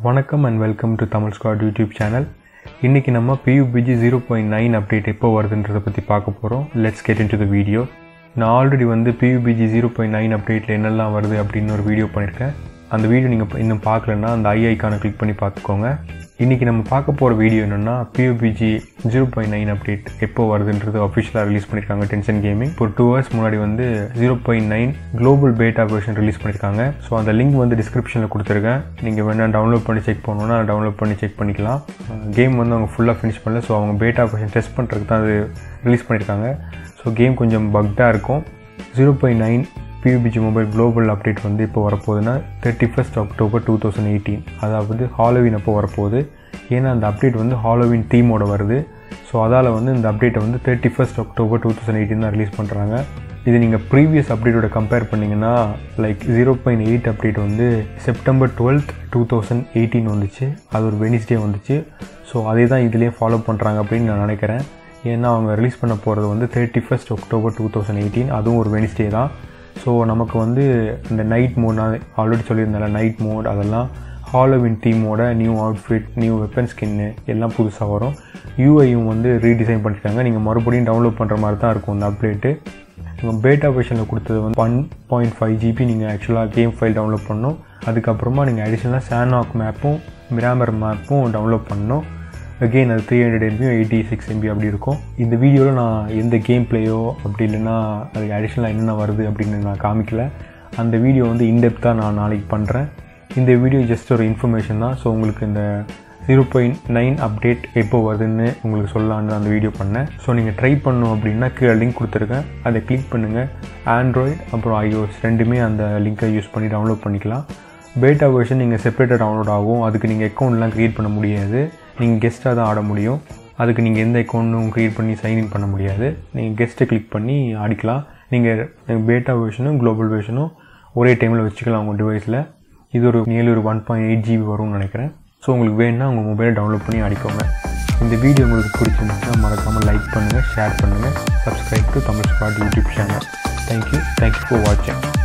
வணக்கம் and welcome to Tamil squad YouTube channel இன்றைக்கி நம்ம PUBG zero point nine update எப்போ வருதுன்றதை பற்றி பார்க்க போகிறோம் let's get into the video வீடியோ நான் ஆல்ரெடி வந்து பியூபிஜி ஜீரோ பாயிண்ட் நைன் அப்டேட்டில் என்னெல்லாம் வருது அப்படின்னு ஒரு வீடியோ பண்ணியிருக்கேன் அந்த வீடியோ நீங்கள் இன்னும் பார்க்கலன்னா அந்த ஐ ஐக்கானை கிளிக் பண்ணி பார்த்துக்கோங்க இன்றைக்கி நம்ம பார்க்க போகிற வீடியோ என்னென்னா PUBG zero point nine update எப்போ வருதுன்றது அஃபிஷியலாக ரிலீஸ் பண்ணியிருக்காங்க டென்ஷன் கேமிங் ஒரு டூ ஹவர்ஸ் முன்னாடி வந்து zero point nine global beta version release பண்ணியிருக்காங்க ஸோ அந்த லிங்க் வந்து டிஸ்கிரிப்ஷனில் கொடுத்துருக்கேன் நீங்கள் வேணால் டவுன்லோட் பண்ணி செக் பண்ணணுன்னா டவுன்லோட் பண்ணி செக் பண்ணிக்கலாம் கேம் வந்து அவங்க ஃபுல்லாக ஃபினிஷ் பண்ணல ஸோ அவங்க பேட்டா வெர்ஷன் டெஸ்ட் பண்ணுறதுக்கு தான் அது ரிலீஸ் பண்ணியிருக்காங்க ஸோ கேம் கொஞ்சம் பக்டாக இருக்கும் zero point nine PUBG mobile global update வந்து இப்போ வரப்போகுதுன்னா thirty first October two thousand eighteen அதாவது ஹாலோவின் அப்போ வரப்போகுது ஏன்னா அந்த அப்டேட் வந்து ஹாலோவின் தீமோட வருது ஸோ அதால் வந்து இந்த அப்டேட்டை வந்து thirty first October two thousand eighteen தான் ரிலீஸ் பண்ணுறாங்க இது நீங்கள் ப்ரீவியஸ் அப்டேட்டோட கம்பேர் பண்ணிங்கன்னா like zero point eight update வந்து September twelfth two thousand eighteen வந்துச்சு அது ஒரு வெனிஸ்டே வந்துச்சு ஸோ அதே தான் இதுலேயே ஃபாலோ பண்ணுறாங்க அப்படின்னு நான் நினைக்கிறேன் ஏன்னா அவங்க ரிலீஸ் பண்ண போகிறது வந்து thirty first October two thousand eighteen அதுவும் ஒரு வெனிஸ்டே தான் ஸோ நமக்கு வந்து இந்த நைட் மோட் நான் ஆல்ரெடி சொல்லியிருந்தேன் நைட் மோட் அதெல்லாம் ஹாலோவின் தீமோட நியூ அவுட்ஃபிட் நியூ வெப்பன் ஸ்கின்னு எல்லாம் புதுசாக வரும் யூஐயும் வந்து ரீடிசைன் பண்ணியிருக்காங்க நீங்கள் மறுபடியும் டவுன்லோட் பண்ணுற மாதிரி தான் இருக்கும் இந்த அப்டேட்டு நீங்கள் பேட்டா வெர்ஷனில் கொடுத்தது வந்து ஒன் பாயிண்ட் ஃபைவ் ஜிபி நீங்கள் ஆக்சுவலாக கேம் ஃபைல் டவுன்லோட் பண்ணணும் அதுக்கப்புறமா நீங்கள் அடிஷ்னலாக சானாக் மேப்பும் மிராமர் மேப்பும் டவுன்லோட் பண்ணணும் அகெயின் அது த்ரீ ஹண்ட்ரட் எம்பியும் எயிட்டி சிக்ஸ் எம்பி அப்படி இருக்கும் இந்த வீடியோவில் நான் எந்த கேம் பிளேயோ அப்படி இல்லைன்னா அதுக்கு அடிஷ்னலாக என்னென்ன வருது அப்படின்னு நான் காமிக்கல அந்த வீடியோ வந்து இன்டெப்த்தாக நான் நாளைக்கு பண்ணுறேன் இந்த வீடியோ ஜஸ்ட் ஒரு இன்ஃபர்மேஷன் தான் ஸோ உங்களுக்கு இந்த ஜீரோ பாயிண்ட் நைன் அப்டேட் எப்போ வருதுன்னு உங்களுக்கு சொல்லலான்னு அந்த வீடியோ பண்ணேன் ஸோ நீங்கள் ட்ரை பண்ணணும் அப்படின்னா கீழே லிங்க் கொடுத்துருக்கேன் அதை கிளிக் பண்ணுங்கள் ஆண்ட்ராய்டு அப்புறம் ஐஓஎஸ் ரெண்டுமே அந்த லிங்க்கை யூஸ் பண்ணி டவுன்லோட் பண்ணிக்கலாம் பேட்டா வெர்ஷன் நீங்கள் செப்பரேட்டாக டவுன்லோட் ஆகும் அதுக்கு நீங்கள் அக்கௌண்ட்லாம் க்ரியேட் பண்ண முடியாது நீங்கள் கெஸ்ட்டாக தான் ஆட முடியும் அதுக்கு நீங்கள் எந்த அக்கௌண்ட்டும் க்ரியேட் பண்ணி சைன்இன் பண்ண முடியாது நீங்கள் கெஸ்ட்டை கிளிக் பண்ணி ஆடிக்கலாம் நீங்கள் பேட்டா வெர்ஷனும் குளோபல் வெர்ஷனும் ஒரே டைமில் வச்சுக்கலாம் உங்கள் டிவைஸில் இது ஒரு நியர்லி ஒரு ஒன் பாயிண்ட் எயிட் ஜிபி வரும்னு நினைக்கிறேன் ஸோ உங்களுக்கு வேணும்னா உங்கள் மொபைலை டவுன்லோட் பண்ணி ஆடிக்கோங்க இந்த வீடியோ உங்களுக்கு பிடிச்சிருந்துச்சுன்னா மறக்காமல் லைக் பண்ணுங்கள் ஷேர் பண்ணுங்கள் subscribe to Tamil spot YouTube channel thank you thank you for வாட்சிங்